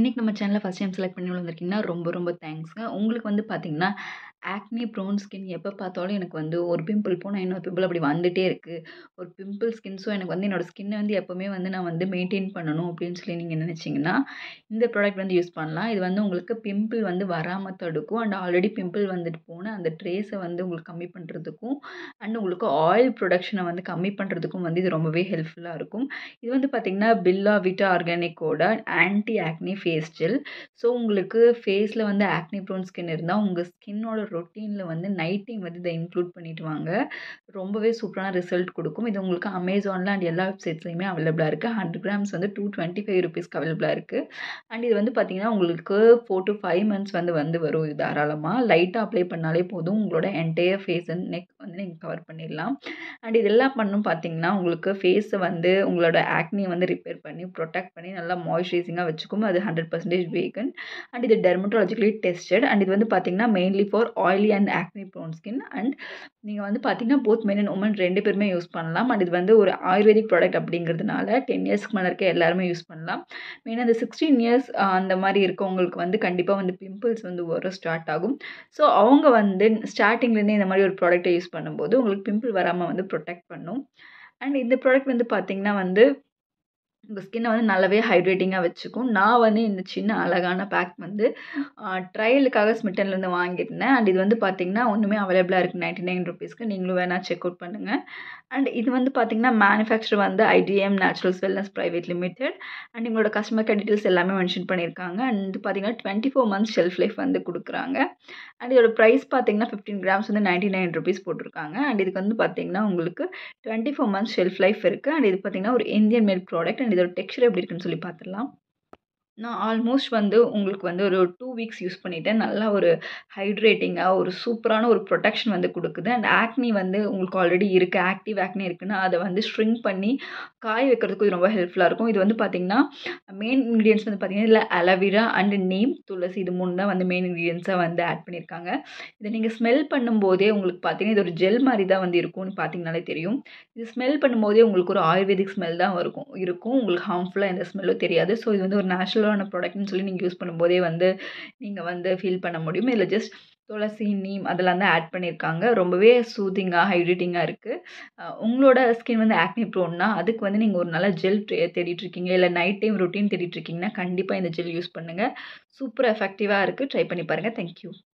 இன்னைக்கு நம்ம சேனல first time select பண்ணி வந்திருக்கீங்கன்னா, ரொம்ப ரொம்ப தேங்க்ஸ்ங்க. உங்களுக்கு வந்து பார்த்தீங்கன்னா, ஆக்னி ப்ரோன் ஸ்கின் எப்ப பார்த்தாலும் எனக்கு வந்து ஒரு பிம்பிள் போனா இன்னொரு பிம்பிள் அப்படி வந்துட்டே இருக்கு. ஒரு பிம்பிள் ஸ்கின் ஸோ எனக்கு வந்து என்னோட ஸ்கின்ன வந்து எப்பவுமே வந்து நான் வந்து மெயின்டெயின் பண்ணணும் அப்படின்னு சொல்லி நீங்க நினைச்சீங்கன்னா, இந்த ப்ராடக்ட் வந்து யூஸ் பண்ணலாம். இது வந்து உங்களுக்கு பிம்பிள் வந்து வராம தடுக்கும். அண்ட் ஆல்ரெடி பிம்பிள் வந்துட்டு போன அந்த ட்ரேஸ வந்து உங்களுக்கு கம்மி பண்றதுக்கும், அண்ட் உங்களுக்கு ஆயில் ப்ரொடக்ஷன வந்து கம்மி பண்றதுக்கும் வந்து இது ரொம்பவே ஹெல்ப்ஃபுல்லா இருக்கும். இது வந்து பார்த்தீங்கன்னா, பில்லா விட்டா ஆர்கானிக்கோட anti acne face gel. So உங்களுக்கு ஃபேஸ்ல வந்து ஆக்னி ப்ரோன் ஸ்கின் இருந்தா, உங்க ஸ்கின்னோட ரொட்டீன்ல வந்து நைட் டைம் வந்து இத இன்க்ளூட் பண்ணிட்டு வாங்க. ரொம்பவே சூப்பரான ரிசல்ட் குடுக்கும். இது உங்களுக்கு Amazonல அண்ட் எல்லா வெப்சைட்ஸ்லயுமே அவைலபிளா இருக்கு. 100 கிராம்ஸ் வந்து ₹225க்கு அவைலபிளா இருக்கு. அண்ட் இது வந்து பார்த்தீங்கன்னா, உங்களுக்கு 4 டூ 5 மந்த்ஸ் வந்து வந்து வரும் இது தாராளமா. லைட்டா அப்ளை பண்ணாலே போதும். உங்களோட என்டையர் ஃபேஸ் அண்ட் நெக் வந்து நீங்க கவர் பண்ணிடலாம். அண்ட் இதெல்லாம் பண்ணும் பார்த்தீங்கன்னா, உங்களுக்கு ஃபேஸ வந்து உங்களோட ஆக்னிய வந்து ரிப்பேர் பண்ணி, புரொடெக்ட் பண்ணி நல்லா மாய்ஸ்சரைசிங்கா வச்சுக்கும். அது 100% வீகன். அண்ட் இது டெர்மடாலஜிக்கலி டெஸ்டட். அண்ட் இது வந்து பார்த்தீங்கன்னா, mainly for oily and acne prone skin. And நீங்க வந்து பார்த்தீங்கன்னா, போத் மென் அண்ட் வுமன் 2 பேருமே யூஸ் பண்ணலாம். அண்ட் இது வந்து ஒரு ஆயுர்வேதிக் ப்ராடக்ட் அப்படிங்கிறதுனால 10 இயர்ஸ்க்கு மேல இருக்க எல்லாருமே யூஸ் பண்ணலாம். மெயினா அந்த 16 இயர்ஸ் அ அந்த மாரி இருக்கவங்களுக்கு வந்து கண்டிப்பா வந்து பிம்பிள்ஸ் வந்து வர ஸ்டார்ட் ஆகும். ஸோ அவங்க வந்து ஸ்டார்ட்டிங்லேருந்தே இந்த மாரி ஒரு ப்ராடக்ட்ட யூஸ் பண்ணும்போது, உங்களுக்கு பிம்பிள் வராம வந்து புரொடெக்ட் பண்ணும். அண்ட் இந்த ப்ராடக்ட் வந்து பார்த்தீங்கன்னா வந்து, உங்க ஸ்கின்ன வந்து நல்லாவே ஹைட்ரேட்டிங்கா வச்சுக்கும். நான் வந்து இந்த சின்ன அழகான பேக் வந்து அ ட்ரையலுக்காக ஸ்மிட்டன்லேருந்து வாங்கியிருந்தேன். அண்ட் இது வந்து பார்த்தீங்கன்னா, இன்னுமே அவைலபிளா இருக்கு ₹99க்கு. நீங்களும் வேணா செக் அவுட் பண்ணுங்க. அண்ட் இது வந்து பார்த்தீங்கன்னா, மேனுஃபேக்சர் வந்து ITM naturals wellness private limited. And இவங்களோட கஸ்டமர் கேர் டீட்டெயில்ஸ் எல்லாமே மென்ஷன் பண்ணியிருக்காங்க. அண்ட் பார்த்தீங்கன்னா, 24 மந்த்ஸ் ஷெல்ஃப் லைஃப் வந்து குடுக்குறாங்க. அண்ட் இதோட பிரைஸ் பார்த்தீங்கன்னா, 15 கிராம்ஸ் வந்து ₹99 போட்டிருக்காங்க. அண்ட் இதுக்கு வந்து பார்த்தீங்கன்னா, உங்களுக்கு 24 மந்த்ஸ் ஷெல்ஃப் லைஃப் இருக்கு. அண்ட் இது பார்த்தீங்கன்னா, ஒரு இந்தியன் மேட் ப்ராடக்ட். அண்ட் இதோட டெக்ஸ்சர் எப்படி இருக்குன்னு சொல்லி பார்த்துடலாம். நான் ஆல்மோஸ்ட் வந்து உங்களுக்கு வந்து ஒரு 2 வீக்ஸ் யூஸ் பண்ணிட்டேன். நல்லா ஒரு ஹைட்ரேட்டிங்கா ஒரு சூப்பரான ஒரு புரொடெக்ஷன் வந்து குடுக்குது. அண்ட் ஆக்னி வந்து உங்களுக்கு ஆல்ரெடி இருக்கு. ஆக்டிவ் ஆக்னி இருக்குன்னா, அத வந்து ஷ்ரிங்க் பண்ணி காய வைக்கிறதுக்கும் இது ரொம்ப ஹெல்ப்ஃபுல்லா இருக்கும். இது வந்து பார்த்தீங்கன்னா, மெயின் இன்கிரீடியன்ட்ஸ் வந்து பார்த்தீங்கன்னா, இதுல அலோவேரா அண்ட் நீம், துளசி இது 3 தான் வந்து மெயின் இன்கிரீடியன்ட்ஸா வந்து ஆட் பண்ணியிருக்காங்க. இத நீங்க ஸ்மெல் பண்ணும்போதே உங்களுக்கு பார்த்தீங்கன்னா, இது ஒரு ஜெல் மாரி தான் வந்து இருக்கும்னு பார்த்தீங்கனாலே தெரியும். இது ஸ்மெல் பண்ணும்போதே உங்களுக்கு ஒரு ஆயுர்வேதிக் ஸ்மெல் தான் இருக்கும் இருக்கும். உங்களுக்கு ஹார்ம்ஃபுல்லா எந்த ஸ்மெல்லும் தெரியாது. ஸோ இது வந்து ஒரு நேச்சுரலான ப்ராடக்ட்ன்னு சொல்லி நீங்க யூஸ் பண்ணும்போதே வந்து நீங்க வந்து ஃபீல் பண்ண முடியும். இதுல ஜஸ்ட் துளசி, நீம் அதெல்லாம் தான் ஆட் பண்ணியிருக்காங்க. ரொம்பவே சூதிங்கா, ஹைட்ரேட்டிங்கா இருக்கு. அ உங்களோட ஸ்கின் வந்து ஆக்னி ப்ரோன்னா, அதுக்கு வந்து நீங்க ஒரு நல்ல ஜெல் ட்ரே தேடிட்டு இருக்கீங்க. இல்ல நைட் டைம் ரொட்டீன் தேடிட்டு இருக்கீங்கன்னா, கண்டிப்பா இந்த ஜெல் யூஸ் பண்ணுங்க. சூப்பர் எஃபெக்டிவா இருக்கு. ட்ரை பண்ணி பாருங்க. Thank you.